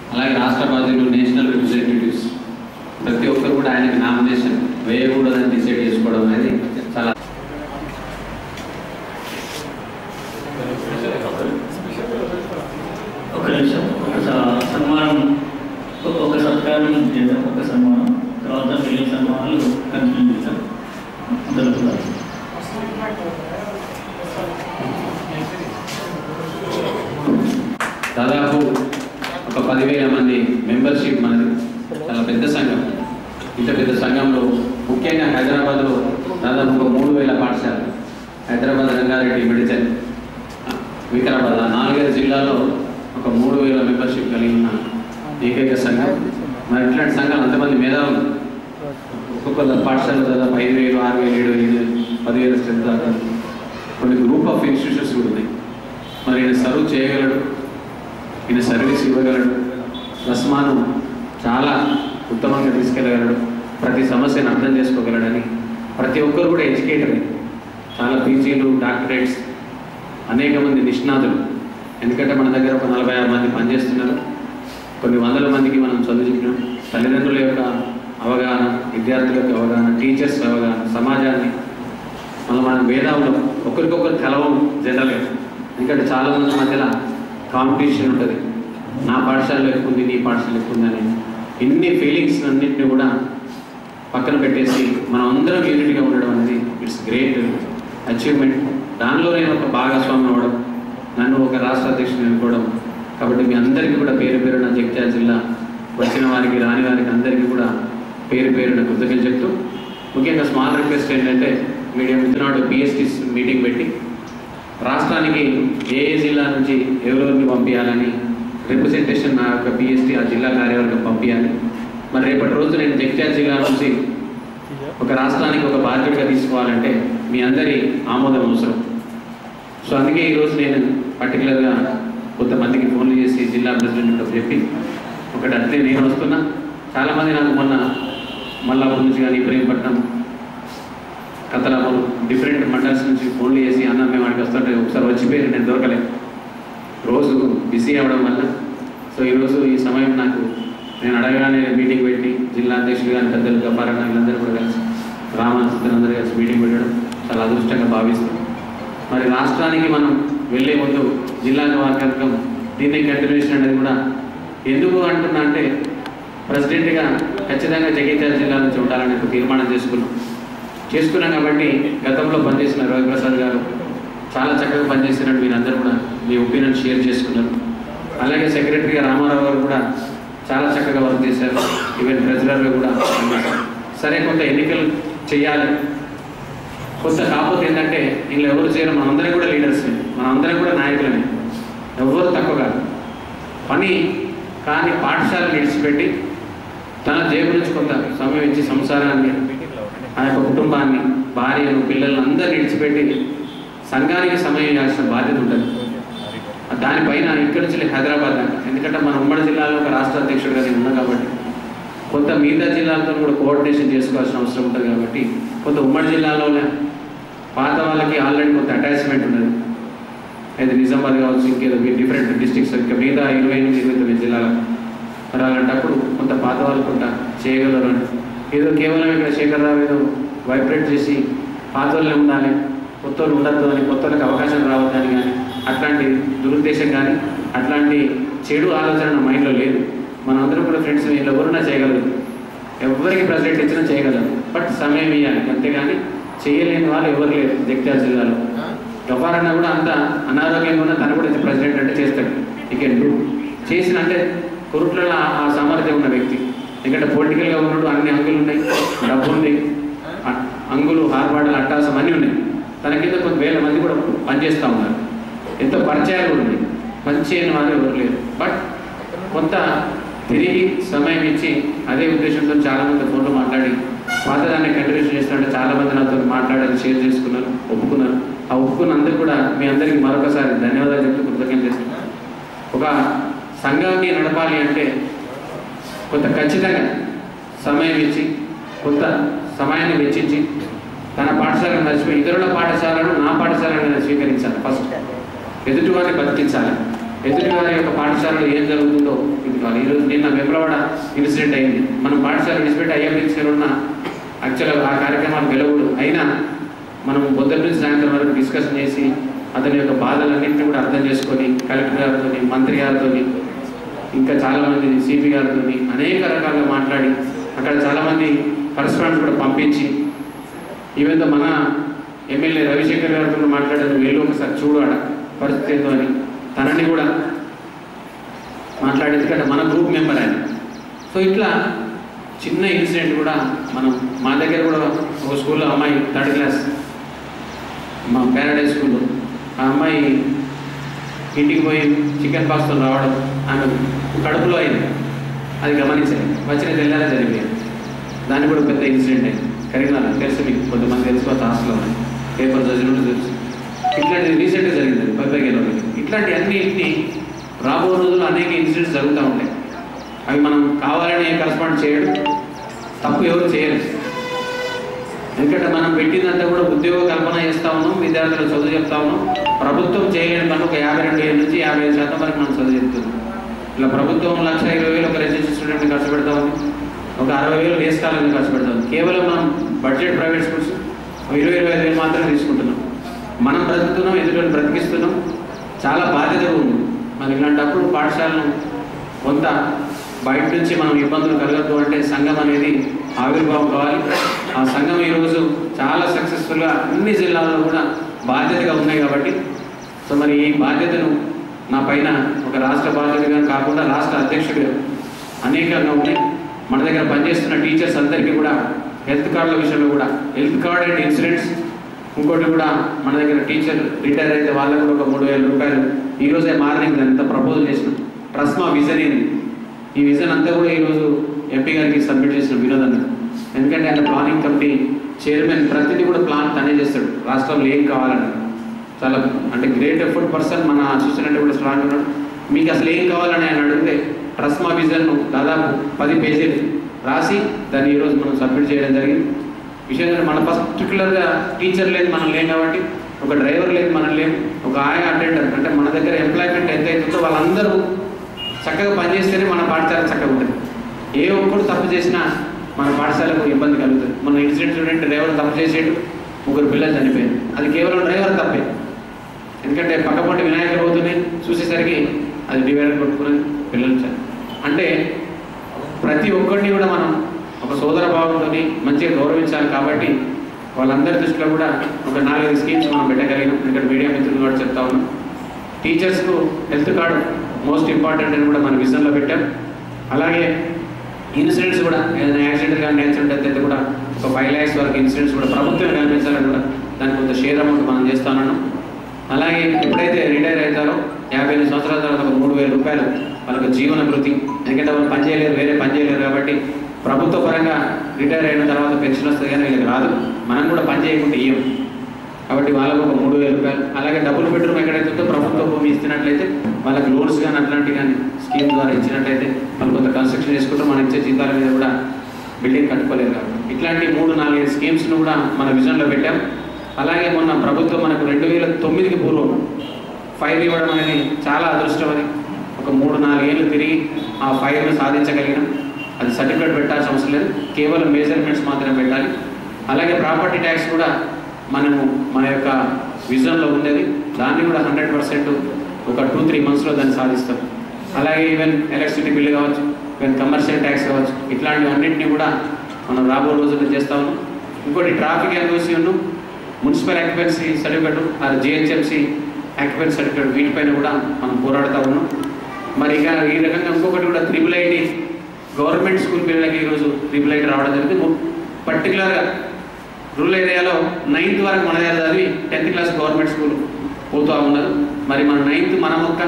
అలాగే రాష్ట్ర బాధ్యులు నేషనల్ రిప్రజెంటేటివ్స్ ప్రతి ఒక్కరు కూడా ఆయనకి నామినేషన్ వేయకూడదని డిసైడ్ చేసుకోవడం అనేది చాలా ఒక నిమిషం ఒక స- సన్మానం ఒక- ఒక సత్కారం చేద్దాం ఒక సన్మానం తర్వాత మిగిలిన సన్మానాలు కంటిన్యూ చేద్దాం జరుగుతుంది దాదాపు ఒక పదివేల మంది మెంబర్షిప్ మనది చాలా పెద్ద సంఘం ఇంత పెద్ద సంఘంలో ముఖ్యంగా హైదరాబాద్లో దాదాపు ఒక మూడు వేల పాఠశాలలు హైదరాబాద్ రంగారెడ్డి మెడిసిన్ వికారాబాద్ ఆ నాలుగైదు జిల్లాలో ఒక మూడు వేల మెంబర్షిప్ కలిగి ఉన్న ఏకైక సంఘం మరి ఇట్లాంటి సంఘాలు అంతమంది మేధావులు ఒక్కొక్క పాఠశాలలో దాదాపు ఐదు వేలు ఆరు వేలు ఏడు వేలు పదివేల స్ట్రెంత్ దాకా కొన్ని గ్రూప్ ఆఫ్ ఇన్స్టిట్యూషన్స్ కూడా ఉన్నాయి మరి ఈయన సర్వ్ చేయగలడు ఈయన సర్వీస్ ఇవ్వగలడు రస్మాను చాలా ఉత్తమంగా తీసుకెళ్ళగలడు ప్రతి సమస్యను అర్థం చేసుకోగలడని ప్రతి ఒక్కరు కూడా ఎడ్యుకేటరే చాలా పీజీలు డాక్టరేట్స్ అనేక మంది నిష్ణాతులు ఎందుకంటే మన దగ్గర ఒక నలభై ఆరు మంది పనిచేస్తున్నారు కొన్ని వందల మందికి మనం చదువు చెప్పినాం తల్లిదండ్రుల యొక్క అవగాహన విద్యార్థుల యొక్క అవగాహన టీచర్స్ అవగాహన సమాజాన్ని మళ్ళీ మనం భేదాలు ఒకరికొకరు కలవం జనరల్గా ఎందుకంటే చాలా మంది మధ్యలో కాంపిటీషన్ ఉంటుంది నా పాఠశాలలో ఎక్కువ ఉంది నీ పాఠశాల ఎక్కువ ఉందని ఇన్ని ఫీలింగ్స్ అన్నింటినీ కూడా పక్కన పెట్టేసి మనం అందరం యూనిట్గా ఉండడం అనేది ఇట్స్ గ్రేట్ అచీవ్మెంట్ దానిలో నేను ఒక భాగస్వామి అవ్వడం నన్ను ఒక రాష్ట్ర అధ్యక్షుని అనుకోవడం కాబట్టి మీ అందరికీ కూడా పేరు పేరున జగిత్యాల జిల్లా వచ్చిన వారికి రాని వారికి అందరికీ కూడా పేరు పేరున కృతజ్ఞతలు చెప్తూ ముఖ్యంగా స్మాల్ రిక్వెస్ట్ ఏంటంటే మీడియా మిత్రునాడు పిఎస్టీ మీటింగ్ పెట్టి రాష్ట్రానికి ఏ ఏ జిల్లా నుంచి ఎవరెవరిని పంపించాలని రిప్రజెంటేషన్ నా యొక్క పిఎస్టీ ఆ జిల్లా కార్యవర్గం పంపించాలి మరి రేపటి రోజు నేను జగిత్యాల జిల్లా నుంచి ఒక రాష్ట్రానికి ఒక బాధ్యతగా తీసుకోవాలంటే మీ అందరి ఆమోదం అవసరం సో అందుకే ఈరోజు నేను పర్టికులర్గా కొంతమందికి ఫోన్లు చేసి జిల్లా ప్రెసిడెంట్తో చెప్పి ఒకటి అట్లే నేను వస్తున్నా చాలామంది నాకు మొన్న మల్లాపూర్ నుంచి కానీ ఇబ్రహీంపట్నం కథలాపూర్ డిఫరెంట్ మండల్స్ నుంచి ఫోన్లు చేసి అన్న మేము వాడికి వస్తుంటే ఒకసారి వచ్చిపోయి నేను దొరకలేదు రోజు బిజీ అవ్వడం వల్ల సో ఈరోజు ఈ సమయం నాకు నేను అడగగానే మీటింగ్ పెట్టి జిల్లా అధ్యక్షులు కానీ పెద్దలు గఫారన్న వీళ్ళందరూ కూడా కలిసి రామానందరూ కలిసి మీటింగ్ పెట్టడం చాలా అదృష్టంగా భావిస్తాం మరి రాష్ట్రానికి మనం వెళ్ళే ముందు జిల్లా వర్గం దీన్ని కంటిన్యూషన్ అనేది కూడా ఎందుకు అంటున్నా అంటే ప్రెసిడెంట్గా ఖచ్చితంగా జగిత్యాల జిల్లా నుంచి ఉండాలని ఒక తీర్మానం చేసుకున్నాం చేసుకున్నాం కాబట్టి గతంలో పనిచేసిన రవిప్రసాద్ గారు చాలా చక్కగా పనిచేసినట్టు మీరందరూ కూడా మీ ఒపీనియన్ షేర్ చేసుకున్నారు అలాగే సెక్రటరీగా రామారావు గారు కూడా చాలా చక్కగా వర్క్ చేశారు ఈవెన్ ట్రెజరర్గా కూడా పనిచేశారు సరే కొంత ఎన్నికలు చేయాలి కొంత కాకపోతే ఏంటంటే వీళ్ళు ఎవరు చేయరు మనందరం కూడా లీడర్స్ మనందరం కూడా నాయకులమే ఎవరు తక్కువ కాదు పని కానీ పాఠశాలను విడిచిపెట్టి తన జేబు నుంచి కొంత సమయం ఇచ్చి సంసారాన్ని ఆ యొక్క కుటుంబాన్ని భార్యను పిల్లలను అందరిని విడిచిపెట్టి సంఘానికి సమయం ఇవ్వాల్సిన బాధ్యత ఉంటుంది దానిపైన ఇక్కడి నుంచి హైదరాబాద్ దాకా ఎందుకంటే మన ఉమ్మడి జిల్లాలో ఒక రాష్ట్ర అధ్యక్షుడిగా నేను ఉన్నా కాబట్టి కొంత మిగతా జిల్లాలతో కూడా కోఆర్డినేషన్ చేసుకోవాల్సిన అవసరం ఉంటుంది కాబట్టి కొంత ఉమ్మడి జిల్లాలోనే పాత వాళ్ళకి ఆల్రెడీ కొంత అటాచ్మెంట్ ఉన్నది అయితే నిజామాబాద్ కావచ్చు ఇంకేదో డిఫరెంట్ డిస్ట్రిక్ట్స్ ఇంకా మిగతా ఇరవై ఎనిమిది ఇరవై తొమ్మిది జిల్లాలకు మరి అలాంటప్పుడు కొంత పాత వాళ్ళు కొంత చేయగలరు అని ఏదో కేవలం ఇక్కడ శేఖరరావు ఏదో వైబ్రేట్ చేసి పాత వాళ్ళే ఉండాలి కొత్త వాళ్ళు ఉండద్దు అని కొత్త వాళ్ళకి అవకాశం రావద్దని కానీ అట్లాంటి దురుద్దేశం కానీ అట్లాంటి చెడు ఆలోచన నా మైండ్లో లేదు మనందరం కూడా ఫ్రెండ్స్ వీళ్ళు ఎవరున్నా చేయగలరు ఎవరికి ప్రెసిడెంట్ ఇచ్చినా చేయగలరు బట్ సమయం ఇవ్వాలి అంతేగాని చేయలేని వాళ్ళు ఎవరు లేరు జగిత్యాల జిల్లాలో గఫారన్న కూడా అంత అనారోగ్యంగా ఉన్న తను కూడా ప్రెసిడెంట్ అంటే చేస్తాడు ఇక చేసిన అంటే కురుట్లలో ఆ- ఆ సామర్థ్యం ఉన్న వ్యక్తి ఎందుకంటే పొలిటికల్గా ఉన్నాడు అన్ని అంగులు ఉన్నాయి డబ్బు ఉంది అ- అంగులు హార్బాడలు అట్టాసం అన్నీ ఉన్నాయి తన కింద కొన్ని వేల మంది కూడా పనిచేస్తూ ఉన్నారు ఎంతో పరిచయాలు కూడా ఉన్నాయి పనిచేయని వారు ఎవరు లేరు బట్ కొంత తిరిగి సమయం ఇచ్చి అదే ఉద్దేశంతో చాలా మంది ఫోన్లో మాట్లాడి పాతదాన్ని కంటిన్యూషన్ చేస్తున్నట్టు చాలా మంది నాతో మాట్లాడాలి షేర్ చేసుకున్నారు ఒప్పుకున్నారు ఆ ఒప్పుకున్న అందరూ కూడా మీ అందరికీ మరొకసారి ధన్యవాదాలు చెప్తూ కృతజ్ఞత చేస్తున్నాను ఒక సంఘాన్ని నడపాలి అంటే కొంత ఖచ్చితంగా సమయం ఇచ్చి కొంత సమయాన్ని వెచ్చించి తన పాఠశాలను మర్చిపోయి ఇతరుల పాఠశాలను నా పాఠశాలను స్వీకరించాలి ఫస్ట్ ఎదుటివారిని బతికించాలి ఎదుటివారి యొక్క పాఠశాలలో ఏం జరుగుతుందో ఇది గుర్తుపెట్టుకోవాలి ఈరోజు నిన్న వెమ్లవాడ ఇన్సిడెంట్ అయింది మనం పాఠశాల విడిచిపెట్టి ఐఎంఎస్సీలో ఉన్న యాక్చువల్గా ఆ కార్యక్రమాలు వెలవుడు అయినా మనం పొద్దున్న నుంచి సాయంత్రం వరకు డిస్కషన్ చేసి అతని యొక్క బాధలన్నింటినీ కూడా అర్థం చేసుకొని కలెక్టర్ గారితో మంత్రి గారితో ఇంకా చాలామంది సిపి గారితో అనేక రకాలుగా మాట్లాడి అక్కడ చాలామంది కరస్పాండెంట్స్ కూడా పంపించి ఈవెన్ మన ఎమ్మెల్యే రవిశంకర్ గారితో మాట్లాడారు వెళ్ళి ఒకసారి చూడు ఆడ పరిస్థితి ఏందో అని తనని కూడా మాట్లాడేది ఎందుకంటే మన గ్రూప్ మెంబర్ ఆయన సో ఇట్లా చిన్న ఇన్సిడెంట్ కూడా మనం మా దగ్గర కూడా ఒక స్కూల్లో అమ్మాయి థర్డ్ క్లాస్ మా ప్యారడైజ్ స్కూల్లో ఆ అమ్మాయి ఇంటికి పోయి చికెన్ పాస్తో రావడం ఆమె కడుపులో అయింది అది గమనించాలి వచ్చిన తెల్లారే జరిగింది దాన్ని కూడా పెద్ద ఇన్సిడెంట్ అయింది కరీంనగర్ తెలుసు మీకు కొంతమంది తెలుసు ఆ హాస్టల్లో పేపర్ చదివినట్టు తెలుసు ఇట్లాంటిది రీసెంట్గా జరిగింది పైపైకేలో ఇట్లాంటి అన్నింటినీ రాబో రోజుల్లో అనేక ఇన్సిడెంట్స్ జరుగుతూ ఉంటాయి అవి మనం కావాలని కరస్పాండ్ చేయడం తప్పు ఎవరు చేయరు ఎందుకంటే మనం పెట్టిందంతా కూడా ఉద్యోగ కల్పన చేస్తా ఉన్నాం విద్యార్థులకు చదువు చెప్తా ఉన్నాం ప్రభుత్వం చేయలేని పని ఒక యాభై రెండు ఏళ్ళ నుంచి యాభై ఐదు శాతం వరకు మనం చదువు చెప్తున్నాం ఇలా ప్రభుత్వం లక్ష ఇరవై వేలు ఒక రెసిడెన్షియల్ స్టూడెంట్ ఖర్చు పెడతా ఉంది ఒక అరవై వేలు వేస్ కాలేజీ ఖర్చు పెడతా ఉంది కేవలం మనం బడ్జెట్ ప్రైవేట్ స్కూల్స్ ఇరవై ఇరవై ఐదు వేలు మాత్రమే తీసుకుంటున్నాం మనం బ్రతుకుతున్నాం ఎదుటి బ్రతికిస్తున్నాం చాలా బాధ్యత ఉంది మరి ఇలాంటప్పుడు పాఠశాలను కొంత బయట నుంచి మనం ఇబ్బందులు కలగద్దు అంటే సంఘం అనేది ఆవిర్భావం కావాలి ఆ సంఘం ఈరోజు చాలా సక్సెస్ఫుల్గా అన్ని జిల్లాల్లో కూడా బాధ్యతగా ఉన్నాయి కాబట్టి సో మరి ఈ బాధ్యతను నా పైన ఒక రాష్ట్ర బాధ్యతగా కాకుండా రాష్ట్ర అధ్యక్షుడిగా అనేకంగా ఉన్నాయి మన దగ్గర పనిచేస్తున్న టీచర్స్ అందరికీ కూడా హెల్త్ కార్డుల విషయంలో కూడా హెల్త్ కార్డ్ అండ్ ఇన్సూరెన్స్ ఇంకోటి కూడా మన దగ్గర టీచర్ రిటైర్ అయితే వాళ్ళకు కూడా ఒక మూడు వేల రూపాయలు ఈ రోజే మార్నింగ్ అంతా ప్రపోజల్ చేసిన ట్రస్మా విజన్ ఏంది ఈ విజన్ అంతా కూడా ఈరోజు ఎంపీ గారికి సబ్మిట్ చేసిన వినోద్ అన్న ఎందుకంటే ఆయన ప్లానింగ్ కమిటీ చైర్మన్ ప్రతిదీ కూడా ప్లాన్ తనే చేస్తాడు రాష్ట్రంలో ఏం కావాలని చాలా అంటే గ్రేట్ ఎఫర్ట్ పర్సన్ మన చూసినట్టు కూడా స్ట్రాంగ్ ఉన్నాడు మీకు అసలు ఏం కావాలని ఆయన అడిగితే ట్రస్మా విజన్ దాదాపు పది పేజీలు రాసి దాన్ని ఈరోజు మనం సబ్మిట్ చేయడం జరిగింది విషయం ఏంటంటే మన పర్టికులర్గా టీచర్ లేదు మనం లేం కాబట్టి ఒక డ్రైవర్ లేదు మనం లేం ఒక ఆయా అటెండర్ అంటే మన దగ్గర ఎంప్లాయ్మెంట్ ఎంత అవుతుందో వాళ్ళందరూ చక్కగా పనిచేస్తేనే మన పాఠశాల చక్కగా ఉంటుంది ఏ ఒక్కడు తప్పు చేసినా మన పాఠశాలకు ఇబ్బంది కలుగుతుంది మన ఇన్సిడెంట్ స్టూడెంట్ డ్రైవర్ తప్పు చేసేటు ముగ్గురు పిల్లలు చనిపోయారు అది కేవలం డ్రైవర్ తప్పే ఎందుకంటే పక్కపొంటి వినాయకులు పోతున్నాయి చూసేసరికి అది డివైడర్ కొట్టుకున్నది పిల్లలు చని అంటే ప్రతి ఒక్కరిని కూడా మనం ఒక సోదర భావంతో మంచిగా గౌరవించాలి కాబట్టి వాళ్ళందరి దృష్టిలో కూడా ఒక నాలుగైదు స్కీమ్స్ మనం పెట్టగలిగినాం ఇక్కడ మీడియా మిత్రులు కూడా చెప్తా ఉన్నాం టీచర్స్కు హెల్త్ కార్డు మోస్ట్ ఇంపార్టెంట్ అని కూడా మన విజన్లో పెట్టాం అలాగే ఇన్సూరెన్స్ కూడా ఏదైనా యాక్సిడెంట్ కానీ యాక్సిడెంట్ అయితే కూడా ఒక ఫైవ్ ల్యాక్స్ వరకు ఇన్సూరెన్స్ కూడా ప్రభుత్వం కల్పించాలని కూడా దానికి కొంత షేర్ అమౌంట్ మనం చేస్తానన్నాం అలాగే ఎప్పుడైతే రిటైర్ అవుతారో యాభై ఎనిమిది సంవత్సరాల తర్వాత ఒక మూడు వేల రూపాయలు వాళ్ళకు జీవన భృతి ఎందుకంటే వాళ్ళు పని చేయలేరు వేరే పని చేయలేరు కాబట్టి ప్రభుత్వ పరంగా రిటైర్ అయిన తర్వాత పెన్షన్ వస్తుంది కానీ వీళ్ళకి రాదు మనం కూడా పని చేయకుండా ఇయ్యం కాబట్టి వాళ్ళకు ఒక మూడు వేల రూపాయలు అలాగే డబుల్ బెడ్రూమ్ ఎక్కడైతే ఉందో ప్రభుత్వ భూమి ఇస్తున్నట్లయితే వాళ్ళకి లోన్స్ కానీ అట్లాంటివి కానీ స్కీమ్ ద్వారా ఇచ్చినట్లయితే వాళ్ళు కొంత కన్స్ట్రక్షన్ చేసుకుంటూ మనం ఇచ్చే జీతాల మీద కూడా బిల్డింగ్ కట్టుకోలేరు కాబట్టి ఇట్లాంటి మూడు నాలుగైదు స్కీమ్స్ను కూడా మన విజన్లో పెట్టాం అలాగే మొన్న ప్రభుత్వం మనకు రెండు వేల తొమ్మిదికి పూర్వం ఫైర్ ఇవ్వడం అనేది చాలా అదృష్టం అది ఒక మూడు నాలుగేళ్ళు తిరిగి ఆ ఫైర్ను సాధించగలిగినాం అది సర్టిఫికేట్ పెట్టాల్సిన అవసరం లేదు కేవలం మెజర్మెంట్స్ మాత్రమే పెట్టాలి అలాగే ప్రాపర్టీ ట్యాక్స్ కూడా మనము మన యొక్క విజన్లో ఉండేది దాన్ని కూడా హండ్రెడ్ పర్సెంట్ ఒక టూ త్రీ మంత్స్లో దాన్ని సాధిస్తాం అలాగే ఈవెన్ ఎలక్ట్రిసిటీ బిల్లు కావచ్చు ఈవెన్ కమర్షియల్ ట్యాక్స్ కావచ్చు ఇట్లాంటివి అన్నింటినీ కూడా మనం రాబో రోజుల్లో చేస్తా ఉన్నాం ఇంకోటి ట్రాఫిక్ ఎన్ఓసి ఉన్నాం మున్సిపల్ ఆక్యుపెన్సీ సర్టిఫికేట్ ఆ జిహెచ్ఎంసీ ఆక్యుపెన్సీ సర్టిఫికేట్ వీటిపైన కూడా మనం పోరాడుతూ ఉన్నాం మరి ఇక ఈ రకంగా ఇంకొకటి కూడా త్రిబుల్ ఐటీ గవర్నమెంట్ స్కూల్ పిల్లలకి ఈరోజు త్రిబుల్ ఐటీ రావడం జరిగింది పర్టికులర్గా రూరల్ ఏరియాలో నైన్త్ వరకు మన దగ్గర చదివి టెన్త్ క్లాస్ గవర్నమెంట్ స్కూల్ పోతూ ఉన్నారు మరి మన నైన్త్ మన మొక్క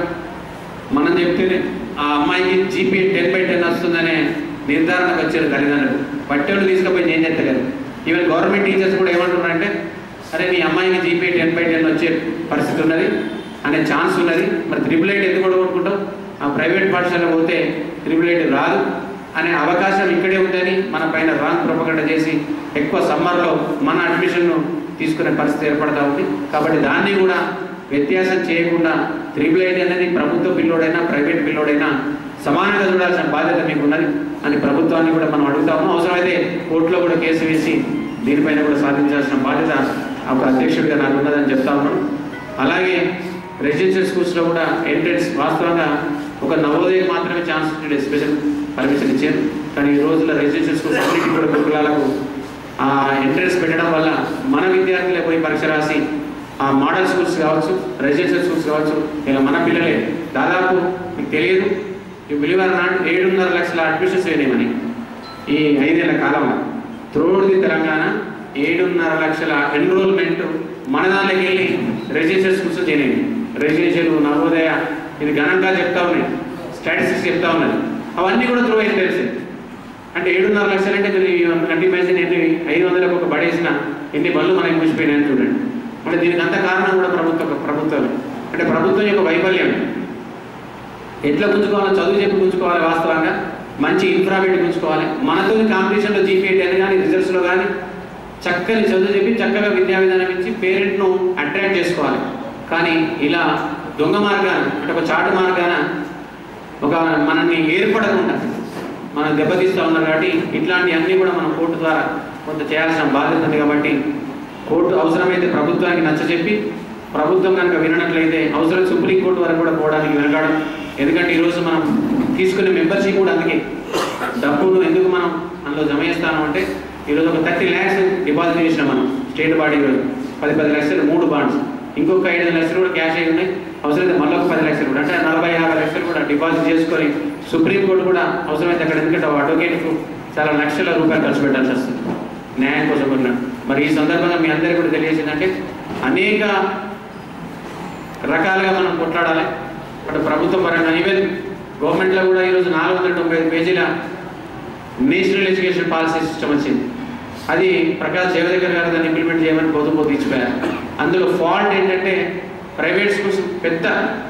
మనం చెప్తేనే ఆ అమ్మాయికి జీపీ టెన్ బై టెన్ వస్తుందనే నిర్ధారణకు వచ్చారు తల్లిదండ్రులు పట్టేళ్ళు తీసుకుపోయి ఏం చేస్తారు ఈవెన్ గవర్నమెంట్ టీచర్స్ కూడా ఏమంటున్నారంటే అరే నీ అమ్మాయికి జీపీ టెన్ బై టెన్ వచ్చే పరిస్థితి ఉన్నది అనే ఛాన్స్ ఉన్నది మరి త్రిబుల్ ఎయిట్ ఎందుకు కూడా కొనుక్కుంటాం ఆ ప్రైవేట్ పాఠశాల పోతే త్రిబుల్ ఎయిట్ రాదు అనే అవకాశం ఇక్కడే ఉందని మన పైన రాంగ్ ప్రొపగండ చేసి ఎక్కువ సమ్మర్లో మన అడ్మిషన్ను తీసుకునే పరిస్థితి ఏర్పడతా ఉంది కాబట్టి దాన్ని కూడా వ్యత్యాసం చేయకుండా త్రిబుల్ ఐటీ అనేది ప్రభుత్వ పిల్లోడైనా ప్రైవేట్ పిల్లోడైనా సమానంగా చూడాల్సిన బాధ్యత మీకు ఉన్నది అని ప్రభుత్వాన్ని కూడా మనం అడుగుతా ఉన్నాం అవసరమైతే కోర్టులో కూడా కేసు వేసి దీనిపైన కూడా సాధించాల్సిన బాధ్యత ఒక అధ్యక్షుడిగా నాకు ఉన్నదని చెప్తా ఉన్నాం అలాగే రెసిడెన్షియల్ స్కూల్స్లో కూడా ఎంట్రెన్స్ వాస్తవంగా ఒక నవోదయ మాత్రమే ఛాన్స్ ఉండే స్పెషల్ పర్మిషన్ ఇచ్చారు కానీ ఈ రోజుల్లో రెసిడెన్షియల్ స్కూల్స్ అన్నిటికీ కూడా గురుకులాలకు ఆ ఎంట్రెన్స్ పెట్టడం వల్ల మన విద్యార్థులే పోయి పరీక్ష రాసి ఆ మోడల్ స్కూల్స్ కావచ్చు రెసిడెన్షియల్ స్కూల్స్ కావచ్చు ఇలా మన పిల్లలే దాదాపు మీకు తెలియదు ఈ బిలివర్ నాట్ ఏడున్నర లక్షల అడ్మిషన్స్ అయినాయని ఈ ఐదేళ్ల కాలంలో త్రోడ్ ది తెలంగాణ ఏడున్నర లక్షల ఎన్రోల్మెంట్ మన దాంట్లోకి వెళ్ళి రెసిడెన్షియల్ స్కూల్స్ చేయలేదు రెసిడెన్షియల్ నవోదయ ఇది ఘనంగా చెప్తా ఉన్నాయి స్టాటిస్టిక్స్ చెప్తా ఉన్నది అవన్నీ కూడా త్రూ అయితే తెలిసింది అంటే ఏడున్నర లక్షలు అంటే మీరు కంటి మెసేజ్ ఎన్ని ఐదు వందలకు ఒక బడేసిన ఎన్ని బళ్ళు మనకి మూసిపోయినాయని చూడండి అంటే దీనికి అంత కారణం కూడా ప్రభుత్వ ప్రభుత్వం అంటే ప్రభుత్వం యొక్క వైఫల్యం ఎట్లా గుంజుకోవాలో చదువు చెప్పి గుంజుకోవాలి వాస్తవంగా మంచి ఇన్ఫ్రా పెట్టి గుంజుకోవాలి మనతో కాంపిటీషన్లో జీపీఏ టెన్ కానీ రిజల్ట్స్లో కానీ చక్కని చదువు చెప్పి చక్కగా విద్యా విధానం ఇచ్చి పేరెంట్ను అట్రాక్ట్ చేసుకోవాలి కానీ ఇలా దొంగ మార్గాన అంటే ఒక చాటు మార్గాన ఒక మనల్ని ఏర్పడకుండా మనం దెబ్బతీస్తూ ఉన్నారు కాబట్టి ఇట్లాంటి అన్నీ కూడా మనం కోర్టు ద్వారా కొంత చేయాల్సిన బాధ్యత ఉంది కాబట్టి కోర్టు అవసరమైతే ప్రభుత్వానికి నచ్చజెప్పి ప్రభుత్వం కనుక వినట్లయితే అవసరం సుప్రీంకోర్టు వరకు కూడా పోవడానికి వెనకాడం ఎందుకంటే ఈరోజు మనం తీసుకునే మెంబర్షిప్ కూడా అందుకే డబ్బును ఎందుకు మనం అందులో జమ చేస్తాను అంటే ఈరోజు ఒక థర్టీ ల్యాక్స్ డిపాజిట్ చేసినాం మనం స్టేట్ బాడీ పది పది లక్షలు మూడు బాండ్స్ ఇంకొక ఐదు లక్షలు కూడా క్యాష్ అయి ఉన్నాయి అవసరమైతే మళ్ళీ ఒక పది లక్షలు కూడా అంటే నలభై యాభై లక్షలు కూడా డిపాజిట్ చేసుకొని సుప్రీంకోర్టు కూడా అవసరమైతే అక్కడ ఎందుకంటే అడ్వకేట్కు చాలా లక్షల రూపాయలు ఖర్చు పెట్టాల్సి వస్తుంది న్యాయం కోసం కూడా మరి ఈ సందర్భంగా మీ అందరికీ కూడా తెలియజేసిందంటే అనేక రకాలుగా మనం కొట్లాడాలి అటు ప్రభుత్వ పరంగా ఈవెన్ గవర్నమెంట్లో కూడా ఈరోజు నాలుగు వందల తొంభై ఐదు పేజీల నేషనల్ ఎడ్యుకేషన్ పాలసీ సిస్టమ్ వచ్చింది అది ప్రకాష్ జవదేకర్ గారు దాన్ని ఇంప్లిమెంట్ చేయమని పోతూ పోతూ ఇచ్చిపోయారు అందులో ఫాల్ట్ ఏంటంటే ప్రైవేట్ స్కూల్స్ పెద్ద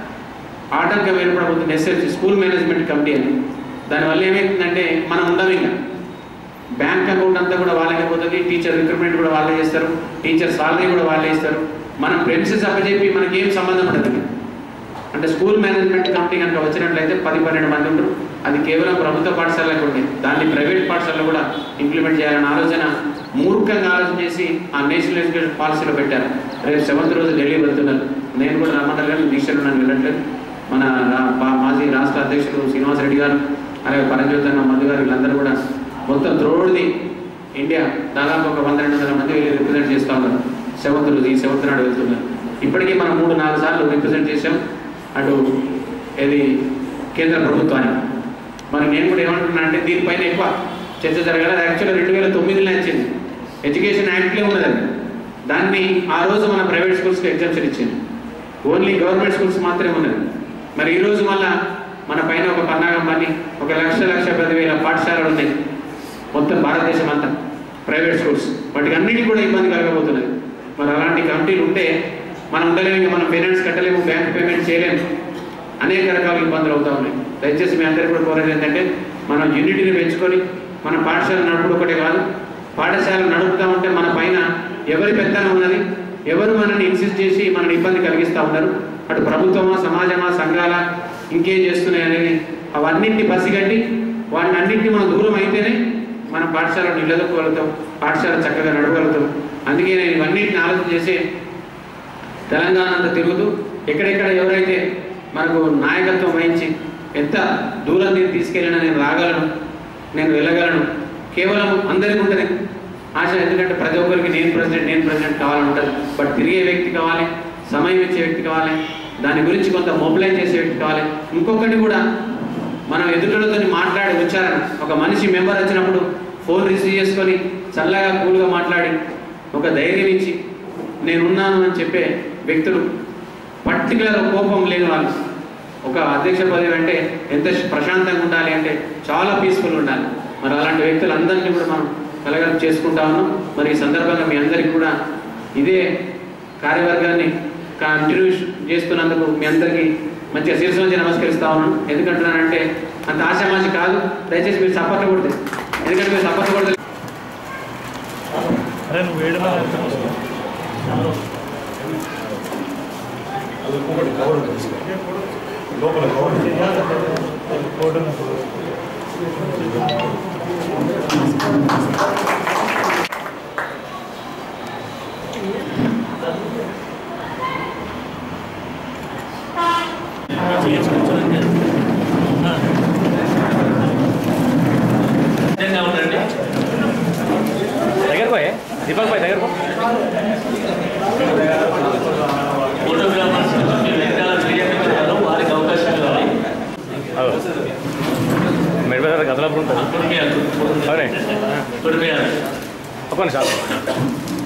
ఆటంకం ఏర్పడబోతుంది ఎస్ఎల్సి స్కూల్ మేనేజ్మెంట్ కమిటీ అని దానివల్ల ఏమవుతుందంటే మనం ఉండం ఇంకా బ్యాంక్ అకౌంట్ అంతా కూడా వాళ్ళకే పోతుంది టీచర్ రిక్రూట్మెంట్ కూడా వాళ్ళే చేస్తారు టీచర్ సాలరీ కూడా వాళ్ళే ఇస్తారు మనం ప్రిన్సెస్ అప్పచెప్పి మనకి ఏం సంబంధం ఉండదు అంటే స్కూల్ మేనేజ్మెంట్ కమిటీ కనుక వచ్చినట్లయితే పది పన్నెండు మంది ఉంటారు అది కేవలం ప్రభుత్వ పాఠశాలకు ఉంది దాన్ని ప్రైవేట్ పాఠశాలలో కూడా ఇంప్లిమెంట్ చేయాలన్న ఆలోచన మూర్ఖంగా ఆలోచన చేసి ఆ నేషనల్ ఎడ్యుకేషన్ పాలసీలో పెట్టారు రేపు సెవెంత్ రోజు ఢిల్లీ వెళ్తున్నారు నేను కూడా రమ్మన్నారు కానీ దీక్షలు నన్ను వెళ్ళట్లేదు మన రా- పా- మాజీ రాష్ట్ర అధ్యక్షుడు శ్రీనివాసరెడ్డి గారు అలాగే పరంజ్యోతన్న మధు గారు వీళ్ళందరూ కూడా మొత్తం త్రోడ్ది ఇండియా దాదాపు ఒక వంద రెండు వందల మంది వెళ్ళి రిప్రజెంట్ చేస్తూ ఉన్నారు సెవెంత్ రోజు ఈ సెవెంత్ నాడు వెళ్తున్నారు ఇప్పటికీ మనం మూడు నాలుగు సార్లు రిప్రజెంట్ చేసాం అటు ఇది కేంద్ర ప్రభుత్వానికి మరి నేను కూడా ఏమంటున్నా అంటే దీనిపైన ఎక్కువ చర్చ జరగాలి అది యాక్చువల్గా రెండు వేల తొమ్మిదిలో వచ్చింది ఎడ్యుకేషన్ యాక్ట్లే ఉన్నదండి దాన్ని ఆ రోజు మన ప్రైవేట్ స్కూల్స్కి ఎగ్జామ్షన్ ఇచ్చింది ఓన్లీ గవర్నమెంట్ స్కూల్స్ మాత్రమే ఉన్నది మరి ఈ రోజు మళ్ళా మన పైన ఒక పన్నాగం పని ఒక లక్ష లక్ష పది వేల పాఠశాలలు ఉన్నాయి మొత్తం భారతదేశం అంతా ప్రైవేట్ స్కూల్స్ వాటికి అన్నిటికీ కూడా ఇబ్బంది కలగబోతున్నది మరి అలాంటి కమిటీలు ఉంటే మనం ఉండలేము ఇంకా మనం పేరెంట్స్ కట్టలేము బ్యాంక్ పేమెంట్ చేయలేము అనేక రకాల ఇబ్బందులు అవుతా ఉన్నాయి దయచేసి మీ అందరికీ కూడా కోరేది ఏంటంటే మనం యూనిటీని పెంచుకొని మన పాఠశాల నడుపుడు ఒకటే కాదు పాఠశాల నడుపుతా ఉంటే మన పైన ఎవరి పెత్తనం ఉన్నది ఎవరు మనల్ని ఇన్సిస్ట్ చేసి మనని ఇబ్బంది కలిగిస్తూ ఉన్నారు అటు ప్రభుత్వమా సమాజమా సంఘాల ఇంకేం చేస్తున్నాయి అనేది అవన్నింటిని పసిగట్టి వాటిని అన్నింటినీ మనం దూరం అయితేనే మనం పాఠశాలను నిలదొక్కగలుగుతాం పాఠశాల చక్కగా నడవగలుగుతాం అందుకే నేను ఇవన్నింటిని ఆలోచన చేసి తెలంగాణ అంతా తిరుగుతూ ఎక్కడెక్కడ ఎవరైతే మనకు నాయకత్వం వహించి ఎంత దూరం నేను తీసుకెళ్ళినా నేను రాగలను నేను వెళ్ళగలను కేవలం అందరికీ ఉంటుంది ఆశ ఎందుకంటే ప్రతి ఒక్కరికి నేను ప్రెసిడెంట్ నేను ప్రెసిడెంట్ కావాలని ఉంటుంది బట్ తిరిగే వ్యక్తి కావాలి సమయం ఇచ్చే వ్యక్తి కావాలి దాని గురించి కొంత మొబిలైజ్ చేసే వ్యక్తి కావాలి ఇంకొకటి కూడా మనం ఎదుటితో మాట్లాడి ఉచ్చారణ ఒక మనిషి మెంబర్ వచ్చినప్పుడు ఫోన్ రిసీవ్ చేసుకొని చల్లగా కూల్గా మాట్లాడి ఒక ధైర్యం ఇచ్చి నేనున్నాను అని చెప్పే వ్యక్తులు పర్టికులర్ కోపం లేని వాళ్ళు ఒక అధ్యక్ష పదవి అంటే ఎంత ప్రశాంతంగా ఉండాలి అంటే చాలా పీస్ఫుల్ ఉండాలి మరి అలాంటి వ్యక్తులందరినీ కూడా మనం కలగలం చేసుకుంటా ఉన్నాం మరి ఈ సందర్భంగా మీ అందరికీ కూడా ఇదే కార్యవర్గాన్ని కంటిన్యూ చేస్తున్నందుకు మీ అందరికీ మంచిగా శిరస్సు నుంచి నమస్కరిస్తా ఉన్నాను ఎందుకంటున్నానంటే అంత ఆశామాషి కాదు దయచేసి మీరు సపోర్ట్ కొడితే ఎందుకంటే మీరు సపోర్ట్ కొడితే అరే నువ్వు వేడినా అది ఇంకొకటి కవర్ ఉంటుంది. లోపల కవర్ ఉంటుంది. సిద్ధంగా ఉండండి దగ్గర పోయే దీపక్ పోయి దగ్గర పో ఫోటోగ్రాఫర్స్ మీ వెనకాల క్రియేటివ్ ఉన్నారు వారికి అవకాశం ఇవ్వాలి మెడిపల్ కదలాపురం ఉంటుంది కొడిపియారు అవునే కొడిపియారు ఒక్క నిమిషం